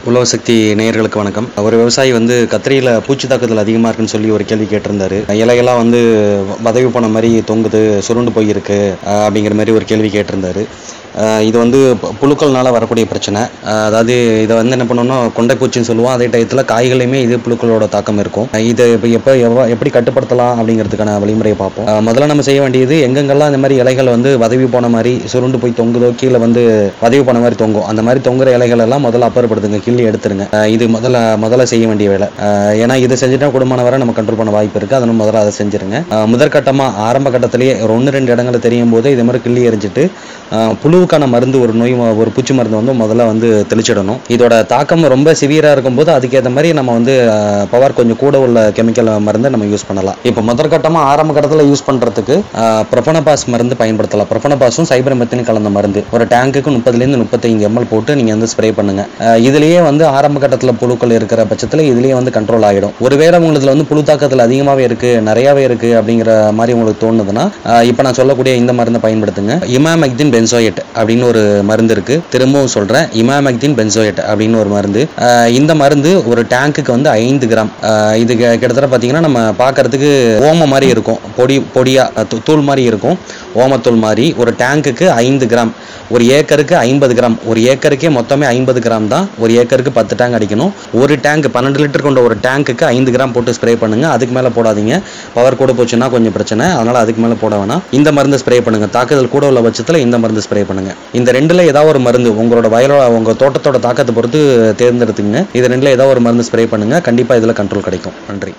உழவு சக்தி நேயர்களுக்கு வணக்கம் ஒரு விவசாயி வந்து கத்திரியில் பூச்சி தாக்குதல் அதிகமாக இருக்குன்னு சொல்லி ஒரு கேள்வி கேட்டிருந்தாரு இலையெல்லாம் வந்து பதவி போன மாதிரி தொங்குது சுருண்டு போயிருக்கு அஹ் அப்படிங்கிற மாதிரி ஒரு கேள்வி கேட்டிருந்தாரு அஹ் இது வந்து பு- புழுக்கள்னால வரக்கூடிய பிரச்சனை அஹ் அதாவது இதை வந்து என்ன பண்ணணும்னா கொண்டை பூச்சின்னு சொல்லுவோம் அதே டயத்தில் காய்களையுமே இது புழுக்களோட தாக்கம் இருக்கும் அஹ் இது இப்போ எப்போ எவ்வ- எப்படி கட்டுப்படுத்தலாம் அப்படிங்கிறதுக்கான வழிமுறையை பார்ப்போம் அஹ் முதல்ல நம்ம செய்ய வேண்டியது எங்கெங்கெல்லாம் இந்த மாதிரி இலைகள் வந்து வதவி போன மாதிரி சுருண்டு போய் தொங்குதோ கீழே வந்து வதவி போன மாதிரி தொங்கும் அந்த மாதிரி தொங்குற இலைகள் எல்லாம் முதல்ல அப்புறப்படுத்துங்க கிள்ளி எடுத்துருங்க அஹ் இது முதல்ல முதல்ல செய்ய வேண்டிய வேலை அஹ் ஏன்னா இதை செஞ்சுட்டா குடும்பமான வரை நம்ம கண்ட்ரோல் பண்ண வாய்ப்பு இருக்குது அதனால முதல்ல அதை செஞ்சிருங்க அஹ் முதற்கட்டமாக ஆரம்ப கட்டத்திலேயே ஒரு ஒன்று ரெண்டு இடங்களை தெரியும் போது இதே மாதிரி கிள்ளி எரிஞ்சிட்டு அஹ் புழுவுக்கான மருந்து ஒரு நோய் ம- ஒரு பூச்சி மருந்து வந்து முதல்ல வந்து தெளிச்சிடணும் இதோட தாக்கம் ரொம்ப சிவியராக இருக்கும்போது அதுக்கேற்ற மாதிரி நம்ம வந்து பவர் கொஞ்சம் கூட உள்ள கெமிக்கல் மருந்தை நம்ம யூஸ் பண்ணலாம் இப்போ முதற்கட்டமாக ஆரம்ப கட்டத்தில் யூஸ் பண்ணுறதுக்கு ப்ரொபனபாஸ் மருந்து பயன்படுத்தலாம் ப்ரொபனபாஸும் சைபரமெத்தினும் கலந்த மருந்து ஒரு டேங்குக்கு முப்பதுலேருந்து முப்பத்தைந்து எம்எல் போட்டு நீங்கள் வந்து ஸ்ப்ரே பண்ணுங்க அஹ் இதுலயே வந்து ஆரம்ப கட்டத்தில் புழுக்கள் இருக்கிற பட்சத்தில் இதுலயே வந்து கண்ட்ரோல் ஆகிடும் ஒருவேளை உங்களுக்கு வந்து புழு தாக்கத்தில் அதிகமாகவே இருக்கு நிறையாவே இருக்கு அப்படிங்கிற மாதிரி உங்களுக்கு தோணுதுன்னா இப்போ நான் சொல்லக்கூடிய இந்த மருந்தை பயன்படுத்துங்க இமாமெக்தின் பென்சோயட் அப்படின்னு ஒரு மருந்து இருக்கு திரும்பவும் சொல்றேன் இமாமெக்தின் பென்சோயட் அப்படின்னு ஒரு மருந்து அஹ் இந்த மருந்து ஒரு டேங்குக்கு வந்து ஐந்து கிராம் அஹ் இது கி- கிட்டத்தட்ட பார்த்தீங்கன்னா நம்ம பார்க்கறதுக்கு ஓம மாதிரி இருக்கும் பொடி பொடியா அஹ் தூ- தூள் மாதிரி இருக்கும் ஓமத்தூள் மாதிரி ஒரு டேங்குக்கு ஐந்து கிராம் ஒரு ஏக்கருக்கு ஐம்பது கிராம் ஒரு ஏக்கருக்கே மொத்தமே ஐம்பது கிராம் தான் ஒரு ஏக்கருக்கு பத்து டேங்க் அடிக்கணும் ஒரு டேங்க் பன்னெண்டு லிட்டர் கொண்ட ஒரு டேங்க்குக்கு ஐந்து கிராம் போட்டு ஸ்ப்ரே பண்ணுங்க அதுக்கு மேலே போடாதீங்க பவர் கூட போச்சுன்னா கொஞ்சம் பிரச்சனை அதனால அதுக்கு மேலே போட வேணாம் இந்த மருந்து ஸ்ப்ரே பண்ணுங்க தாக்குதல் கூட உள்ள பட்சத்தில் இந்த மருந்து ஸ்ப்ரே பண்ணுங்க இந்த ரெண்டுல ஏதாவது ஒரு மருந்து உங்களோட வயலோட உங்க தோட்டத்தோட தாக்கத்தை பொறுத்து தேர்ந்தெடுத்துங்க இது ரெண்டுல ஏதாவது ஒரு மருந்து ஸ்ப்ரே பண்ணுங்க கண்டிப்பா இதுல கண்ட்ரோல் கிடைக்கும் நன்றி